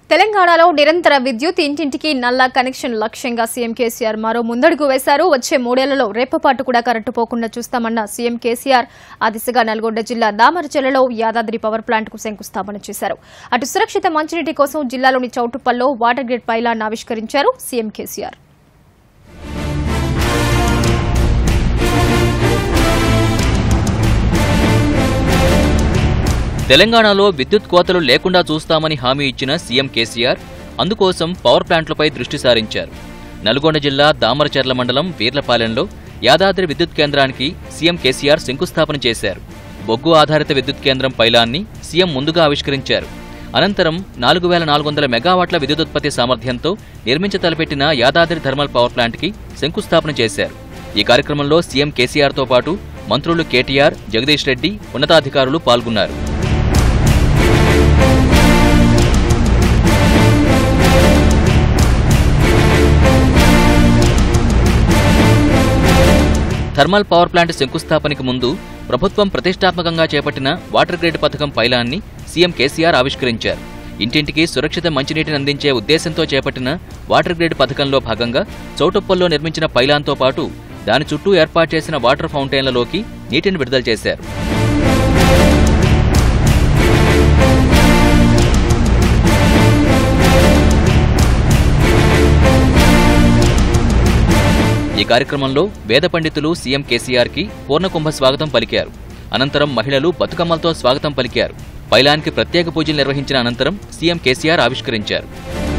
తెలంగాణలో నిరంతర విద్యుత్ ఇంటింటికి నల్ల కనెక్షన్ లక్ష్యంగా సీఎం కేసీఆర్ మరో ముందడుగు వేశారు వచ్చే మూడేళ్లలో రేపపాటు కూడా కరెంటు పోకుండా చూస్తామన్న సీఎం కేసీఆర్ ఆ దిశగా నల్గొండ జిల్లా దామరచెలలో యాదాద్రి పవర్ ప్లాంట్ కు శంకుస్థాపన చేశారు అటు సురక్షిత మంచినీటి కోసం జిల్లాలోని చౌటుప్పల్లో వాటర్ గ్రిడ్ పైలాన్ ఆవిష్కరించారు సీఎం కేసీఆర్ తెలంగాణలో విద్యుత్ కోతలు లేకుండా చూస్తామని హామీ ఇచ్చిన సీఎం కేసీఆర్ అందుకోసం పవర్ ప్లాంట్లపై దృష్టి సారించారు నల్గొండ జిల్లా దామరచర్ల మండలం వీర్లపాలెంలో యాదాద్రి విద్యుత్ కేంద్రానికి సీఎం కేసీఆర్ శంకుస్థాపన చేశారు బొగ్గు ఆధారిత విద్యుత్ కేంద్రం పైలాన్ని సీఎం ముందుగా ఆవిష్కరించారు అనంతరం నాలుగు వేల నాలుగు వందల మెగావాట్ల విద్యుదుత్పత్తి సామర్థ్యంతో నిర్మించ తలపెట్టిన యాదాద్రి థర్మల్ పవర్ ప్లాంట్కి శంకుస్థాపన చేశారు ఈ కార్యక్రమంలో సీఎం కేసీఆర్తో పాటు మంత్రులు కేటీఆర్ జగదీష్ రెడ్డి ఉన్నతాధికారులు పాల్గొన్నారు థర్మల్ పవర్ ప్లాంట్ శంకుస్థాపనకి ముందు ప్రభుత్వం ప్రతిష్టాత్మకంగా చేపట్టిన వాటర్ గ్రిడ్ పథకం పైలాన్ని సీఎం కేసీఆర్ ఆవిష్కరించారు ఇంటింటికి సురక్షిత మంచినీటిని అందించే ఉద్దేశంతో చేపట్టిన వాటర్ గ్రిడ్ పథకంలో భాగంగా చౌటుప్పల్లో నిర్మించిన పైలాన్తో పాటు దాని చుట్టూ ఏర్పాటు చేసిన వాటర్ ఫౌంటైన్లలోకి నీటిని విడుదల చేశారు ఈ కార్యక్రమంలో వేద పండితులు సీఎం కేసీఆర్ కి పూర్ణకుంభ స్వాగతం పలికారు అనంతరం మహిళలు బతుకమ్మలతో స్వాగతం పలికారు పైలాన్కి ప్రత్యేక పూజలు నిర్వహించిన అనంతరం సీఎం కేసీఆర్ ఆవిష్కరించారు